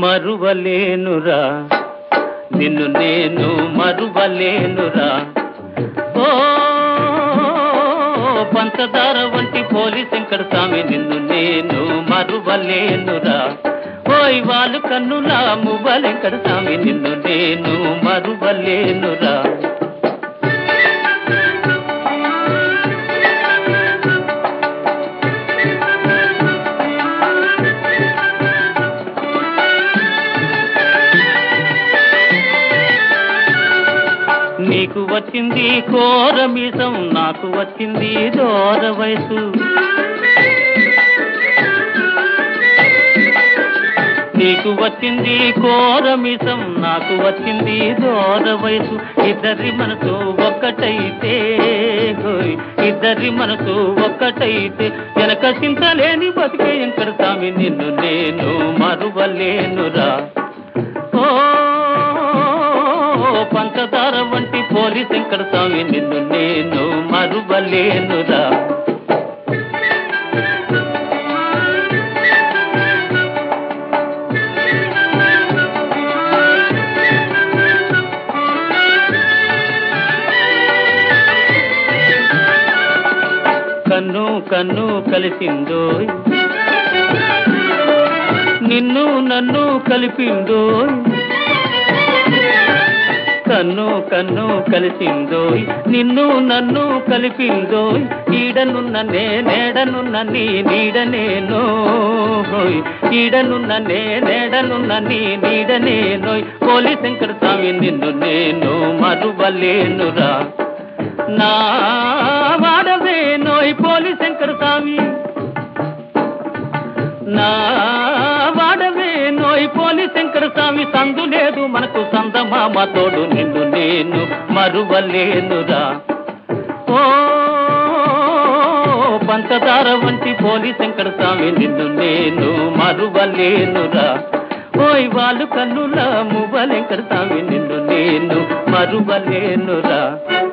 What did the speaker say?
మరువలేనురా నిన్ను నేను మరువలేనురా ఓ పంచదార వంటి పోలి శంకర స్వామి నిన్ను నేను మరువలేనురా ఓయ్ వాళ్ళు కన్నులా మువ్వలెంకట స్వామి నిన్ను నేను మరువలేనురా నీకు వచ్చింది కోర మీసం నాకు వచ్చింది దోర వయసు నీకు వచ్చింది కోర మీసం నాకు వచ్చింది దోర వయసు ఇద్దరి మనసు ఒక్కటైతే హోయ్ ఇద్దరి మనసు ఒక్కటైతే వెనక చింతలేని బతికే ఎంకర స్వామి నిన్ను నేను మరువలేనురా ఓ పంచదార వంటి పోలి శంకర స్వామి నిన్ను నేను మరువలేనురా కన్ను కన్ను కలిసిందోయ్ నిన్ను నన్ను కలిపిందోయ్ కన్ను కన్ను కలిసిందోయ్ నిన్ను నన్ను కలిపిందోయ్ ఈడనున్న నే నేడనున్న నీ నీడనేనోయ్ ఈడనున్న నే నేడనున్న నీ నీడనేనోయ్ పోలి శంకర స్వామి నిన్ను నేను మరువలేనురా నా వాడవే నోయ్ పోలి శంకర స్వామి నా వాడవే నోయ్ పోలి శంకర స్వామి సందు లేదు మనకు సందమామ తోడు నిన్ను నేను మరువలేనురా ఓ పంచదార వంటి పోలి శంకర స్వామి నిన్ను నేను మరువలేనురా ఓయ్ వాళ్ళు కన్నుల మువ్వలెంకర స్వామి నిన్ను నేను మరువలేనురా